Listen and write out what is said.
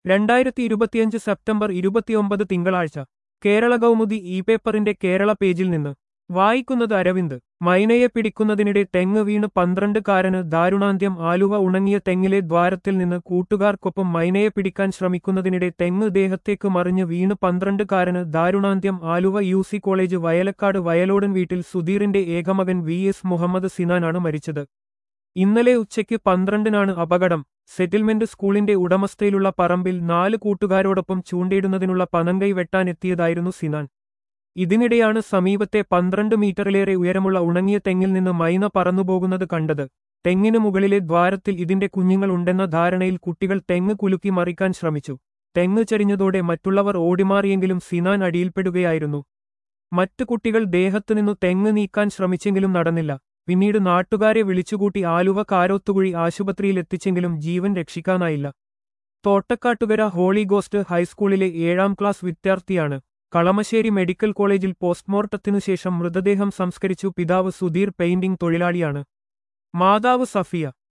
രണ്ടായിരത്തി ഇരുപത്തിയഞ്ച് സെപ്റ്റംബർ ഇരുപത്തിയൊമ്പത് തിങ്കളാഴ്ച കേരള കൗമുദി ഇ പേപ്പറിന്റെ കേരള പേജിൽ നിന്ന് വായിക്കുന്നത് അരവിന്ദ് മൈനയെ പിടിക്കുന്നതിനിടെ തെങ്ങ് വീണ് പന്ത്രണ്ടുകാരന് ദാരുണാന്ത്യം ആലുവ ഉണങ്ങിയ തെങ്ങിലെ ദ്വാരത്തിൽ നിന്ന് കൂട്ടുകാർക്കൊപ്പം മൈനയെ പിടിക്കാൻ ശ്രമിക്കുന്നതിനിടെ തെങ്ങ് ദേഹത്തേക്ക് മറിഞ്ഞ് വീണ് പന്ത്രണ്ടുകാരന് ദാരുണാന്ത്യം Aluva U C college Vayalakkad Vayalodan വീട്ടിൽ സുധീറിന്റെ ഏകമകൻ വി എസ് മുഹമ്മദ് സിനാനാണ് മരിച്ചത് ഇന്നലെ ഉച്ചയ്ക്ക് പന്ത്രണ്ടിനാണ് അപകടം സെറ്റിൽമെന്റ് സ്കൂളിന്റെ ഉടമസ്ഥയിലുള്ള പറമ്പിൽ നാല് കൂട്ടുകാരോടൊപ്പം ചൂണ്ടയിടുന്നതിനുള്ള പനങ്കൈ വെട്ടാനെത്തിയതായിരുന്നു സിനാൻ ഇതിനിടെയാണ് സമീപത്തെ പന്ത്രണ്ട് മീറ്ററിലേറെ ഉയരമുള്ള ഉണങ്ങിയ തെങ്ങിൽ നിന്ന് മൈന പറന്നുപോകുന്നത് കണ്ടത് തെങ്ങിനു മുകളിലെ ദ്വാരത്തിൽ ഇതിന്റെ കുഞ്ഞുങ്ങൾ ഉണ്ടെന്ന ധാരണയിൽ കുട്ടികൾ തെങ്ങ് കുലുക്കി മറിക്കാൻ ശ്രമിച്ചു തെങ്ങ് ചരിഞ്ഞതോടെ മറ്റുള്ളവർ ഓടിമാറിയെങ്കിലും സിനാൻ അടിയിൽപ്പെടുകയായിരുന്നു മറ്റു കുട്ടികൾ ദേഹത്തുനിന്നു തെങ്ങ് നീക്കാൻ ശ്രമിച്ചെങ്കിലും നടന്നില്ല പിന്നീട് നാട്ടുകാരെ വിളിച്ചുകൂട്ടി ആലുവ കാരോത്തുകുഴി ആശുപത്രിയിൽ എത്തിച്ചെങ്കിലും ജീവൻ രക്ഷിക്കാനായില്ല തോട്ടക്കാട്ടുകര ഹോളി ഗോസ്റ്റ് ഹൈസ്കൂളിലെ ഏഴാം ക്ലാസ് വിദ്യാർത്ഥിയാണ് കളമശ്ശേരി മെഡിക്കൽ കോളേജിൽ പോസ്റ്റ്മോർട്ടത്തിനു ശേഷം മൃതദേഹം സംസ്കരിച്ചു പിതാവ് സുധീർ പെയിന്റിംഗ് തൊഴിലാളിയാണ് മാതാവ് സഫിയ